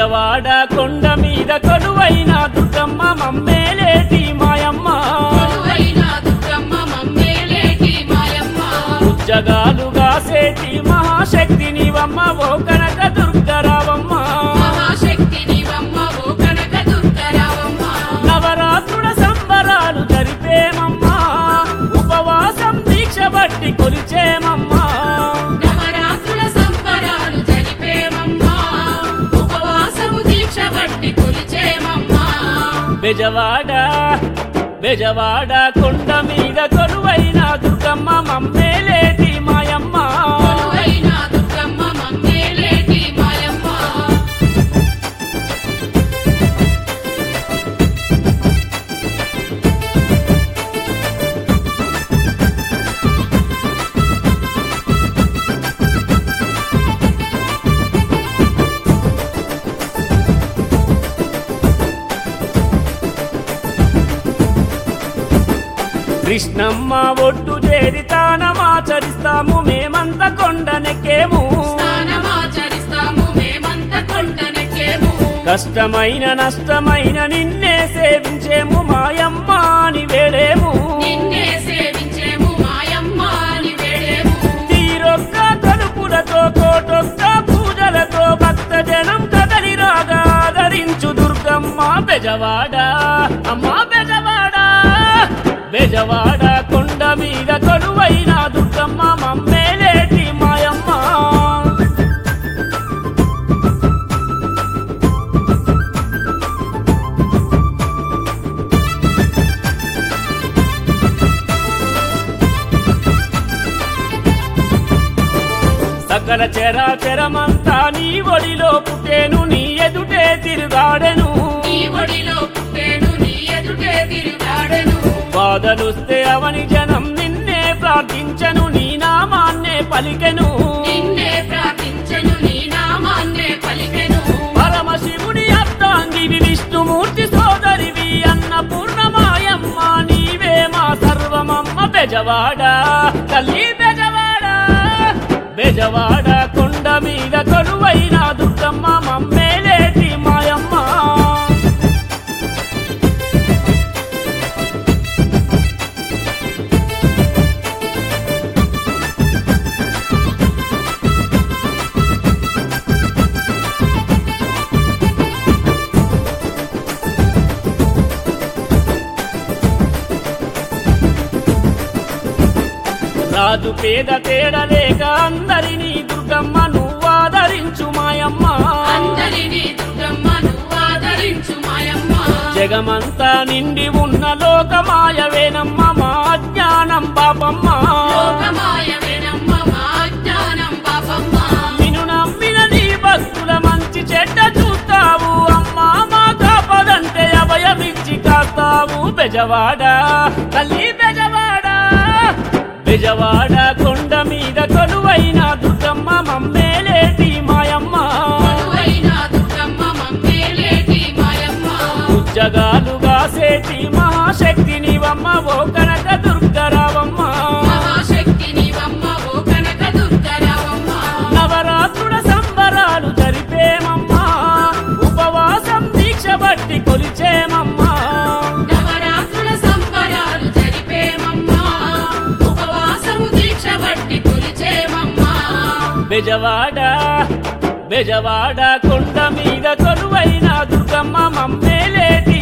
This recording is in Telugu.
బెజవాడ కొండ మీద కొలువైన దుర్గమ్మ మమ్మేలేటి మాయమ్మ కొలువైన దుర్గమ్మ మమ్మేలేటి మాయమ్మ ఉజ్జగాలుగా సేటి మహాశక్తి నీవమ్మ ఓ కనక దుర్గరావమ్మ మహాశక్తి నీవమ్మ ఓ కనక దుర్గరావమ్మ నవరాత్రుల సంబరాలు జరిపేమమ్మా ఉపవాసం దీక్ష బట్టి కొలిచేమమ్మా నవరాత్రుల సంబరాలు జరిపేమమ్మా ఉపవాసము దీక్ష బట్టి కొలిచేమమ్మా బెజవాడ బెజవాడ కొండ మీద కొలువైన దుర్గమ్మ మమ్మేలేటి మాయమ్మ కొలువైన దుర్గమ్మ మమ్మేలేటి మాయమ్మ కృష్ణమ్మ ఒట్టు చేరి తానమాచరిస్తాము మేమంత కొండనెక్కేము స్నానమాచరిస్తాము మేమంత కొండనెక్కేము కష్టమైన నష్టమైన నిన్నే సేవించేము మాయమ్మ అని వేడేము నిన్నే సేవించేము మాయమ్మ అని వేడేము తీరొక్క తలుపులతో కోటొక్క పూజలతో భక్త జనం కదలి రాగా ధరించు దుర్గమ్మ బెజవాడ అమ్మా బెజవాడ బెజవాడ కొండ మీద కొలువైన దుర్గమ్మ మమ్మేలేటి మాయమ్మ సకల చరాచరమంతా నీ ఒడిలో పుట్టేను నీ ఎదుటే తిరుగాడెను నీ ఒడిలో పుట్టేను నీ ఎదుటే తిరుగాడెను బాధలుస్తే అవని జనం నిన్నే ప్రార్థించను నీ నామాన్నే పలికెను నిన్నే ప్రార్థించెను నీ నామాన్నే పలికెను పరమశివుని అర్థాంగివి విష్ణుమూర్తి సోదరివి అన్న పూర్ణమాయమ్మ నీవే మా సర్వమమ్మ బెజవాడ తల్లి బెజవాడ బెజవాడ కొండ మీద కొలువైన దుర్గమ్మ మమ్మేలేటి మాయమ్మ రాజు పేద తేడలేక అందరినీ దుర్గమ్మ నువ్వు ఆదరించు మాయమ్మ అందరినీ దుర్గమ్మ నువ్వు ఆదరించు మాయమ్మ జగమంతా నిండి ఉన్న లోకమాయవేనమ్మ మా అజ్ఞానం పాపమ్మ లోకమాయ వినమ్మ మా జ్ఞానం పాపమ్మ నిన్ను నమ్మిన నీ భక్తుల మంచి చెడ్డ చూస్తావు అమ్మా మా కాపదంటే అభయమిచ్చి కాస్తావు బెజవాడ తల్లి బెజవాడ బెజవాడ కొండ మీద కొలువైన దుర్గమ్మ మమ్మేలేటి మాయమ్మ కొలువైన దుర్గమ్మ మమ్మేలేటి మాయమ్మ ఉజ్జగాలుగా సేటి మహాశక్తి నీవమ్మ ఓ కనక దుర్గరావమ్మ మహాశక్తి నీవమ్మ ఓ కనక దుర్గరావమ్మ నవరాత్రుల సంబరాలు జరిపేమమ్మా ఉపవాసం దీక్ష బట్టి కొలిచేమమ్మా నవరాత్రుల సంబరాలు జరిపేమమ్మా ఉపవాసము దీక్ష బట్టి కొలిచేమమ్మా బెజవాడ బెజవాడ కొండ మీద కొలువైన దుర్గమ్మ మమ్మేలేటి